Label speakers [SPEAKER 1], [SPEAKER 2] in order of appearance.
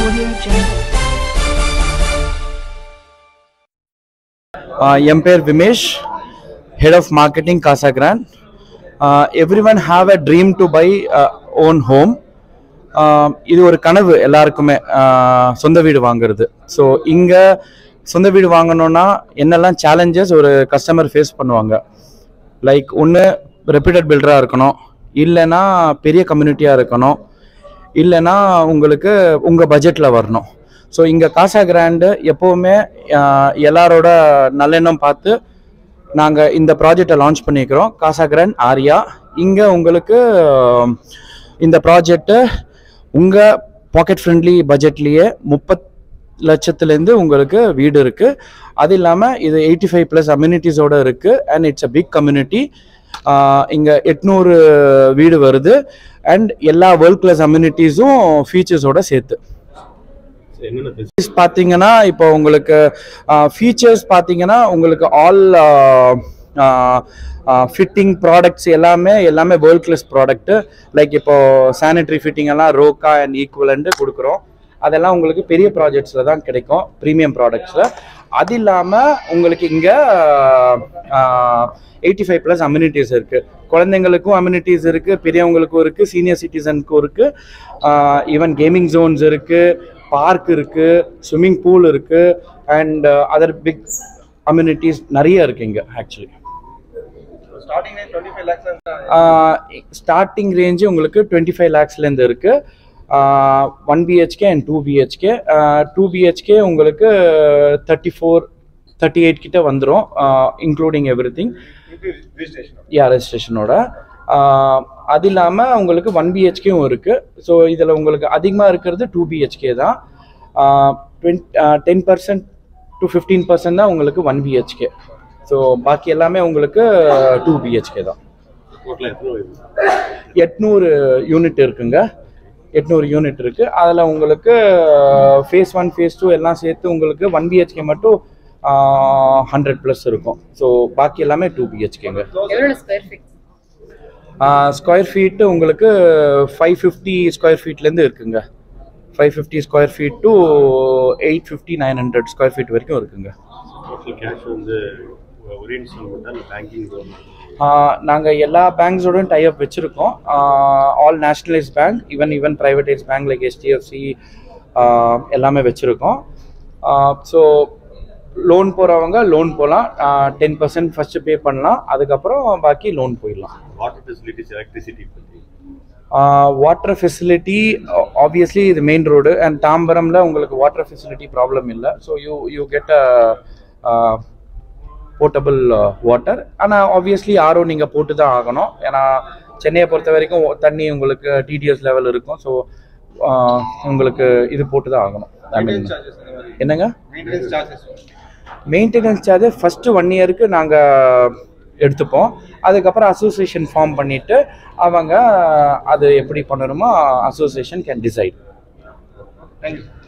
[SPEAKER 1] Audio Jungle.
[SPEAKER 2] Uh, என் பேர் Vimesh head of marketing Casagrand everyone have a dream to buy own home இது ஒரு கனவு எல்லாருக்குமே uh, சொந்த வீடு வாங்குறது ஸோ இங்கே சொந்த வீடு வாங்கணும்னா என்னெல்லாம் சேலஞ்சஸ் ஒரு கஸ்டமர் ஃபேஸ் பண்ணுவாங்க லைக் ஒன்று ரெப்யூட்டட் பில்டராக இருக்கணும் இல்லைன்னா பெரிய கம்யூனிட்டியாக இருக்கணும் இல்லைன்னா உங்களுக்கு உங்கள் பட்ஜெட்டில் வரணும் ஸோ இங்கே காசா கிராண்டு எப்போவுமே ஆஹ், எல்லாரோட நல்லெண்ணம் பார்த்து நாங்கள் இந்த ப்ராஜெக்டை லான்ச் பண்ணிக்கிறோம் காசா கிராண்ட் ஆரியா இங்கே உங்களுக்கு ஆஹ், இந்த ப்ராஜெக்ட்டு உங்கள் பாக்கெட் ஃப்ரெண்ட்லி பட்ஜெட்லேயே முப்பத் லட்சத்துலேருந்து உங்களுக்கு வீடு இருக்குது அது இல்லாமல் இது எயிட்டி ஃபைவ் ப்ளஸ் அம்யூனிட்டிஸோடு இருக்குது and it's a big community இங்கே எட்நூறு வீடு வருது அண்ட் எல்லா வேர்ல்ட் கிளாஸ் அம்யூனிட்டிஸும் ஃபீச்சர்ஸோட சேர்த்து
[SPEAKER 3] என்னென்ன
[SPEAKER 2] Features பார்த்தீங்கன்னா இப்போ உங்களுக்கு ஃபீச்சர்ஸ் பார்த்தீங்கன்னா உங்களுக்கு ஆல் ஃபிட்டிங் ப்ராடக்ட்ஸ் எல்லாமே எல்லாமே வேர்ல்ட் கிளாஸ் ப்ராடக்ட்டு லைக் இப்போ சானிட்டரி ஃபிட்டிங் எல்லாம் ரோக்கா அண்ட் ஈக்குவலன்ட்டு கொடுக்குறோம் அதெல்லாம் உங்களுக்கு பெரிய ப்ராஜெக்ட்ஸில் தான் கிடைக்கும் ப்ரீமியம் ப்ராடக்ட்ஸில் அது இல்லாமல் உங்களுக்கு இங்கே எயிட்டி ஃபைவ் ப்ளஸ் அம்யூனிட்டிஸ் இருக்குது குழந்தைங்களுக்கும் அம்யூனிட்டிஸ் இருக்குது பெரியவங்களுக்கும் இருக்குது சீனியர் சிட்டிசனுக்கும் இருக்குது ஈவன் கேமிங் ஜோன்ஸ் இருக்குது பார்க் இருக்குது ஸ்விம்மிங் பூல் இருக்குது அண்ட் அதர் பிக் அம்யூனிட்டிஸ் நிறைய இருக்குது இங்கே ஆக்சுவலி ஸ்டார்டிங் ரேஞ்சு உங்களுக்கு டுவெண்ட்டி ஃபைவ் லேக்ஸ்லேருந்து இருக்குது one BHK and two BHK two BHK உங்களுக்கு தேர்ட்டி ஃபோர் தேர்ட்டி எயிட் கிட்ட வந்துடும் இன்க்ளூடிங் எவ்ரி திங் யா ரெஜிஸ்ட்ரேஷனோட அது இல்லாமல் உங்களுக்கு ஒன் பிஹெச்கேவும் இருக்குது ஸோ இதில் உங்களுக்கு அதிகமாக இருக்கிறது டூ பிஹெச்கே தான் twenty ten percent to fifteen percent தான் உங்களுக்கு ஒன் பிஹெச்கே ஸோ பாக்கி எல்லாமே உங்களுக்கு டூ பிஹெச்கே தான்
[SPEAKER 3] டோட்டலாக எத்தனை வருது
[SPEAKER 2] எட்நூறு யூனிட் இருக்குங்க எட்நூறு யூனிட் இருக்குது அதில் உங்களுக்கு ஃபேஸ் ஒன் ஃபேஸ் டூ எல்லாம் சேர்த்து உங்களுக்கு ஒன் பிஹெச்கே மட்டும் ஹண்ட்ரட் ப்ளஸ் இருக்கும் ஸோ பாக்கி எல்லாமே டூ பிஹெச்கேங்க
[SPEAKER 4] எவ்வளோ ஸ்கொயர் ஃபீட்
[SPEAKER 2] ஸ்கொயர் ஃபீட்டு உங்களுக்கு ஃபைவ் ஃபிஃப்டி ஸ்கொயர் ஃபீட்லேருந்து இருக்குங்க five fifty square feet to eight fifty nine hundred square feet வரைக்கும் இருக்குங்க
[SPEAKER 3] டோட்டல் கேஷ் வந்து ஒரே இன்ஸ்டால்மெண்ட் தான் பேங்கிங் லோன்
[SPEAKER 2] நாங்கள் எல்லா பேங்க்ஸோடும் டைப் வச்சுருக்கோம் all nationalise bank even even privatise bank like HDFC எல்லாமே வச்சுருக்கோம் ஸோ லோன் போகிறவங்க லோன் போகலாம் டென் பர்சன்ட் ஃபஸ்ட்டு பே பண்ணலாம் அதுக்கப்புறம் பாக்கி லோன் போயிடலாம்
[SPEAKER 3] வாட்டர் ஃபெசிலிட்டிஸ் எலக்ட்ரிசிட்டி பற்றி
[SPEAKER 2] வாட்டர் ஃபெசிலிட்டி ஆப்வியஸ்லி இது மெயின் ரோடு அண்ட் தாம்பரம்ல உங்களுக்கு வாட்டர் ஃபெசிலிட்டி ப்ராப்ளம் இல்லை so you you get a portable water ஆனால் ஆப்வியஸ்லி ஆரோ நீங்கள் போட்டு தான் ஆகணும் ஏன்னா சென்னையை பொறுத்த வரைக்கும் தண்ணி உங்களுக்கு டிடிஎஸ் லெவல் இருக்கும் ஸோ உங்களுக்கு இது போட்டு தான் ஆகணும் I mean, என்னங்க மெயின்டெனன்ஸ் சார்ஜஸ் ஃபஸ்ட்டு ஒன் இயருக்கு நாங்கள் எடுத்துப்போம் அதுக்கப்புறம் அசோசியேஷன் ஃபார்ம் பண்ணிவிட்டு அவங்க அது எப்படி பண்ணணுமோ அசோசியேஷன் கேன் டிசைட்
[SPEAKER 5] தேங்க்யூ